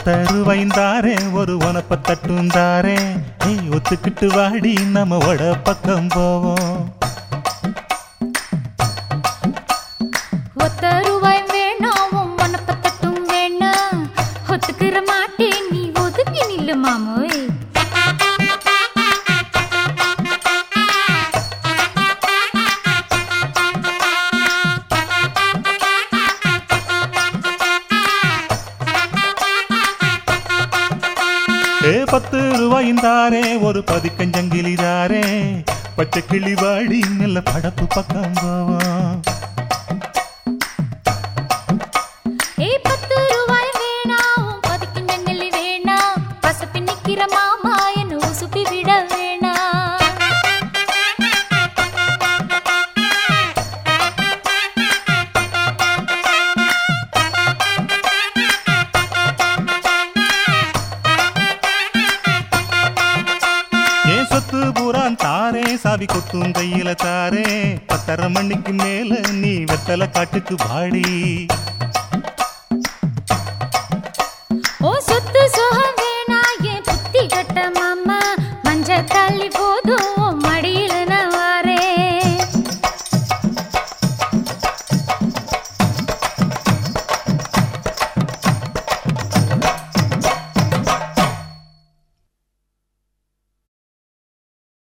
ஒத்த ரூபாய்ந்தாரே ஒரு உனப்ப தட்டுந்தாரே ஏய் ஒத்துக்கிட்டு வாடி நம்ம வட பக்கம் போவோம் ஒத்த ரூபாய் வேணாம் உன் மனப்பத்தட்டும் வேணாம் ஒத்துக்கிற மாட்டேன் நீ ஒதுங்கி நில்லு மாமோய் ஏ பத்து ரூபாய்ந்தாரே ஒரு பதிக்கஞ்சங்கிலிதாரே பச்சை கிளி வாடி நல்ல படப்பு பக்கம் போவோம் ஏய் பத்து ரூபாய் வேணாம் உன் பதிக்கின்ற நெல்லி வேணாம் பசப்பி நிக்கிற மாமா என்ன உசுப்பி விட வேணாம் ஏன் சொத்து பூரான் தாரே சாவி கொத்தும் கையில தாரே பத்தரை மணிக்கு மேல நீ வெத்தலை காட்டுக்கு வாடி